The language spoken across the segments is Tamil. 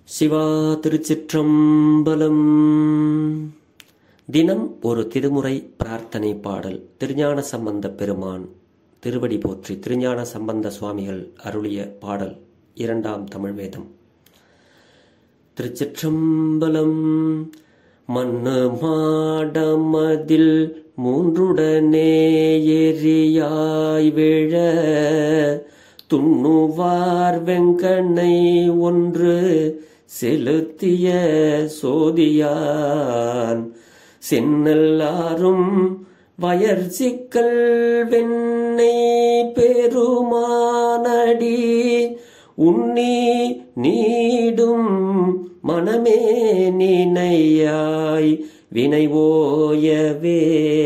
சிவா திருச்சிற்றம்பலம் தினம் ஒரு திருமுறை பிரார்த்தனை பாடல் திருஞான சம்பந்த பெருமான் திருவடி போற்றி திருஞான சம்பந்த சுவாமிகள் அருளிய பாடல் இரண்டாம் தமிழ் வேதம் திருச்சிற்றம்பலம் மண்ணு மாடமதில் மூன்றுடனே எரியாய் விழ துண்ணுவார் வெங்கண்ணை ஒன்று செலுத்திய சோதியான் சென்னல்லாரும் வயர் சிக்கல் வெண்ணை பெருமானடி உன்னி நீடும் மனமே நினையாய் வினை ஓயவே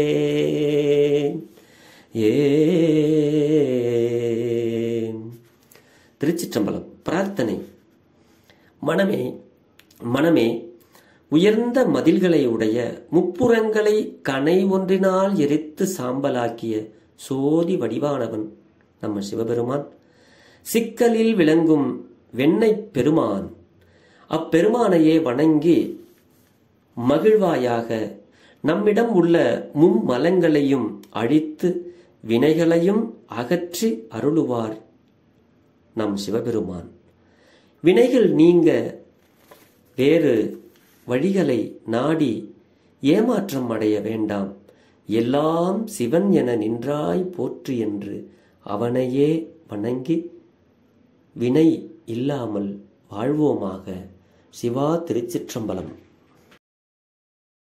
ஏ திருச்சிற்றம்பலம் பிரார்த்தனை மனமே மனமே உயர்ந்த மதில்களை உடைய முப்புறங்களை கனை ஒன்றினால் எரித்து சாம்பலாக்கிய சோதி வடிவானவன் நம்ம சிவபெருமான் சிக்கலில் விளங்கும் வெண்ணெய் பெருமான் அப்பெருமானையே வணங்கி மகிழ்வாயாக நம்மிடம் உள்ள மும்மலங்களையும் அழித்து வினைகளையும் அகற்றி அருளுவார் நம் சிவபெருமான் வினைகள் நீங்க வேறு வழிகளை நாடி ஏமாற்றம் அடைய வேண்டாம் எல்லாம் சிவன் என நின்றாய் போற்று என்று அவனையே வணங்கி வினை இல்லாமல் வாழ்வோமாக சிவா திருச்சிற்றம்பலம்